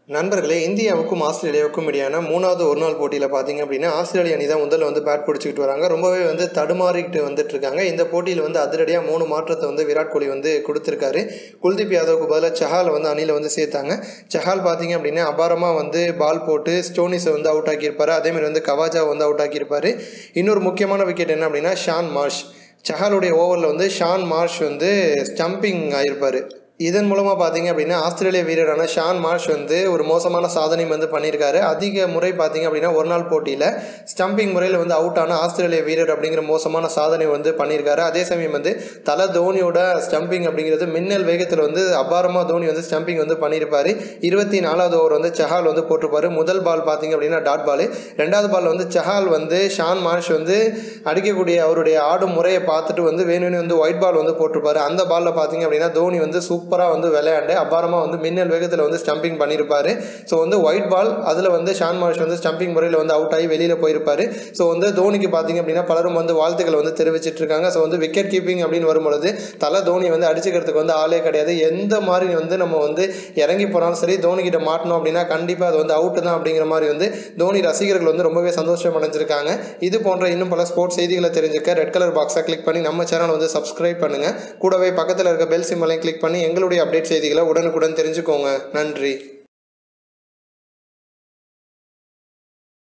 நண்பர்களே இந்தியாவுக்கும் ஆஸ்திரேலியாவுக்கும் இடையான மூணாவது ஒரு நாள் போட்டியில் பார்த்தீங்க அப்படின்னா ஆஸ்திரேலிய அணி தான் முதல்ல வந்து பேட் பிடிச்சிக்கிட்டு வராங்க ரொம்பவே வந்து தடுமாறிக்கிட்டு வந்துட்டு இருக்காங்க இந்த போட்டியில் வந்து அதிரடியாக மூணு மாற்றத்தை வந்து விராட் கோலி வந்து கொடுத்துருக்காரு குல்தீப் யாதவுக்கு பதிலாக சஹால் வந்து அணியில் வந்து சேர்த்தாங்க சஹால் பார்த்தீங்க அப்படின்னா அபாரமாக வந்து பால் போட்டு ஸ்டோனிஸை வந்து அவுட் ஆக்கியிருப்பாரு அதேமாதிரி வந்து கவாஜா வந்து அவுட் ஆக்கியிருப்பாரு இன்னொரு முக்கியமான விக்கெட் என்ன அப்படின்னா ஷான் மார்ஷ் சஹாலுடைய ஓவரில் வந்து ஷான் மார்ஷ் வந்து ஸ்டம்பிங் ஆகியிருப்பார் இதன் மூலமாக பார்த்தீங்க அப்படின்னா ஆஸ்திரேலிய வீரரான ஷான் மார்ஷ் வந்து ஒரு மோசமான சாதனை வந்து பண்ணியிருக்காரு அதிக முறை பார்த்தீங்க அப்படின்னா ஒரு நாள் போட்டியில் ஸ்டம்பிங் முறையில் வந்து அவுட் ஆன ஆஸ்திரேலிய வீரர் அப்படிங்கிற மோசமான சாதனை வந்து பண்ணியிருக்காரு அதே சமயம் வந்து தலை தோனியோட ஸ்டம்பிங் அப்படிங்கிறது மின்னல் வேகத்தில் வந்து அபாரமாக தோனி வந்து ஸ்டம்பிங் வந்து பண்ணியிருப்பாரு இருபத்தி நாலாவது ஓவர் வந்து சஹால் வந்து போட்டிருப்பாரு முதல் பால் பார்த்தீங்க அப்படின்னா டாட் பால் ரெண்டாவது பால் வந்து சஹால் வந்து ஷான் மார்ஷ் வந்து அடிக்கக்கூடிய அவருடைய ஆடும் முறையை பார்த்துட்டு வந்து வேணும்னு வந்து ஒயிட் பால் வந்து போட்டிருப்பாரு அந்த பாலில் பார்த்தீங்க அப்படின்னா தோனி வந்து சூப்பராக வந்து விளையாண்டு அபாரமாக வந்து மின்னல் வேகத்தில் வந்து ஸ்டம்பிங் பண்ணியிருப்பாரு ஸோ வந்து ஒயிட் பால் அதில் வந்து ஷான் மார்ஷ் வந்து ஸ்டம்பிங் முறையில் வந்து அவுட் ஆகி வெளியில் போயிருப்பாரு ஸோ வந்து தோனிக்கு பார்த்தீங்க அப்படின்னா பலரும் வந்து வாழ்த்துக்களை வந்து தெரிவிச்சிட்டு இருக்காங்க ஸோ வந்து விக்கெட் கீப்பிங் அப்படின்னு வரும்பொழுது தலை தோனி வந்து அடிச்சுக்கிறதுக்கு வந்து ஆளே கிடையாது எந்த மாதிரி வந்து நம்ம வந்து இறங்கி போனாலும் சரி தோனி கிட்ட மாட்டணும் அப்படின்னா கண்டிப்பாக அது வந்து அவுட்டு தான் அப்படிங்கிற மாதிரி வந்து தோனி ரசிகர்கள் வந்து ரொம்பவே சந்தோஷம் அடைஞ்சிருக்காங்க இது போன்ற இன்னும் பல ஸ்போர்ட்ஸ் செய்திகளை தெரிஞ்சுக்க ரெட் கலர் பாக்ஸை கிளிக் பண்ணி நம்ம சேனல் வந்து சப்ஸ்கிரைப் பண்ணுங்கள் கூடவே பக்கத்தில் இருக்க பெல் சிம்மலையும் கிளிக் பண்ணி எங்களுடைய அப்டேட் செய்திகளை உடனுக்குடன் தெரிஞ்சுக்கோங்க நன்றி